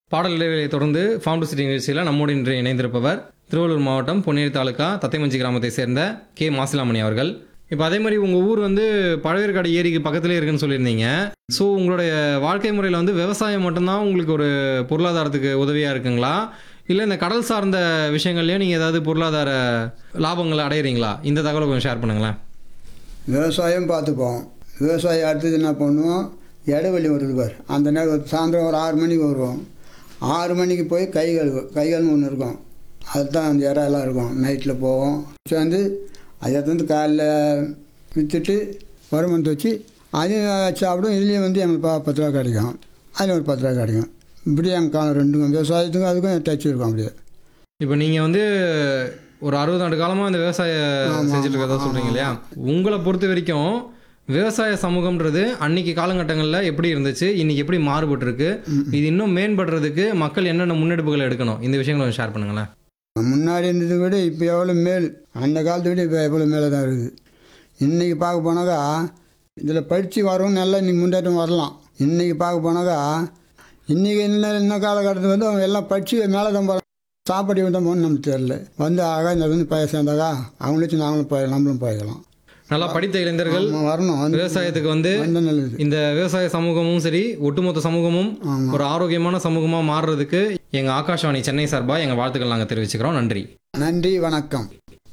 பாடல் இடைவெளியை தொடர்ந்து ஃபார்ம் டு சிட்டி நிகழ்ச்சியில் நம்மோடு இன்று இணைந்திருப்பவர் திருவள்ளூர் மாவட்டம் பொன்னேரி தாலுகா தத்தைமஞ்சி கிராமத்தை சேர்ந்த கே மாசிலாமணி அவர்கள் இப்போ அதே மாதிரி உங்கள் ஊர் வந்து பழவேற்காடு ஏரிக்கு பக்கத்துலேயே இருக்குன்னு சொல்லியிருந்தீங்க ஸோ உங்களுடைய வாழ்க்கை முறையில் வந்து விவசாயம் மட்டும்தான் உங்களுக்கு ஒரு பொருளாதாரத்துக்கு உதவியாக இருக்குங்களா இல்லை இந்த கடல் சார்ந்த விஷயங்கள்லையும் நீங்கள் ஏதாவது பொருளாதார லாபங்களை அடையிறீங்களா இந்த தகவலை கொஞ்சம் ஷேர் பண்ணுங்களேன் விவசாயம் பார்த்துப்போம் விவசாயம் அடுத்தது என்ன பண்ணுவோம் இடைவெளி வருது பார் அந்த நேரம் சாயந்தரம் ஒரு ஆறு மணிக்கு வருவோம் ஆறு மணிக்கு போய் கை கழுவு கை கழுவு ஒன்று இருக்கும் அதுதான் அந்த இறாலாம் இருக்கும் நைட்டில் போவோம் சேர்ந்து அதை வந்து காலைல விற்றுட்டு வருமானத்தை வச்சு அதையும் சாப்பிடும் இதுலேயும் வந்து எங்களுக்கு ப- பத்து ரூபா கிடைக்கும் அதில் ஒரு பத்து ரூபா கிடைக்கும் இப்படி எங்கள் காலம் ரெண்டுக்கும் விவசாயத்துக்கும் அதுக்கும் டச் இருக்கும் அப்படியே இப்போ நீங்கள் வந்து ஒரு அறுபது ஆண்டு காலமாக இந்த விவசாயம் செஞ்சுட்டு இருக்கதா சொல்கிறீங்க இல்லையா உங்களை பொறுத்த வரைக்கும் விவசாய சமூகம்ன்றது அன்னைக்கு காலகட்டங்களில் எப்படி இருந்துச்சு இன்னைக்கு எப்படி மாறுபட்டு இருக்கு இது இன்னும் மேம்படுறதுக்கு மக்கள் என்னென்ன முன்னெடுப்புகள் எடுக்கணும் இந்த விஷயங்களை கொஞ்சம் ஷேர் பண்ணுங்களேன் முன்னாடி இருந்ததை விட இப்போ எவ்வளோ மேல் அந்த காலத்தை விட இப்போ எவ்வளோ மேலே தான் இருக்குது இன்றைக்கி பார்க்க போனாக்கா இதில் படித்து வரவும் நல்லா இன்றைக்கி முன்னேற்றம் வரலாம் இன்றைக்கி பார்க்க போனாக்கா இன்றைக்கி என்ன என்ன காலகட்டத்தில் வந்து அவங்க எல்லாம் படித்து மேலே தான் போகிறாங்க சாப்பாடு தான் போகணும்னு நமக்கு தெரில வந்து அழகாக இந்த வந்து பய சேர்ந்தாக்கா அவங்கள வச்சு நாங்களும் போய் நம்மளும் போய்க்கலாம் நல்லா படித்த இளைஞர்கள் ஆமா, வரணும் வந்து விவசாயத்துக்கு வந்து வந்தா நல்லது இந்த விவசாய சமூகமும் சரி ஒட்டுமொத்த சமூகமும் ஆமாம் ஒரு ஆரோக்கியமான சமூகமாக மாறுறதுக்கு எங்கள் ஆகாஷவாணி சென்னை சார்பாக எங்கள் வாழ்த்துக்கள் நாங்கள் தெரிவிச்சுக்கிறோம் நன்றி நன்றி வணக்கம்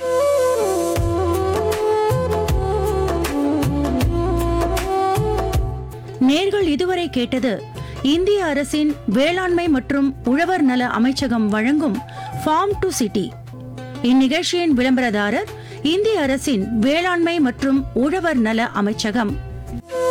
நேர்கள் இதுவரை கேட்டது இந்திய அரசின் வேளாண்மை மற்றும் உழவர் நல அமைச்சகம் வழங்கும் ஃபார்ம் டு சிட்டி இந்நிகழ்ச்சியின் விளம்பரதாரர் இந்திய அரசின் வேளாண்மை மற்றும் உழவர் நல அமைச்சகம்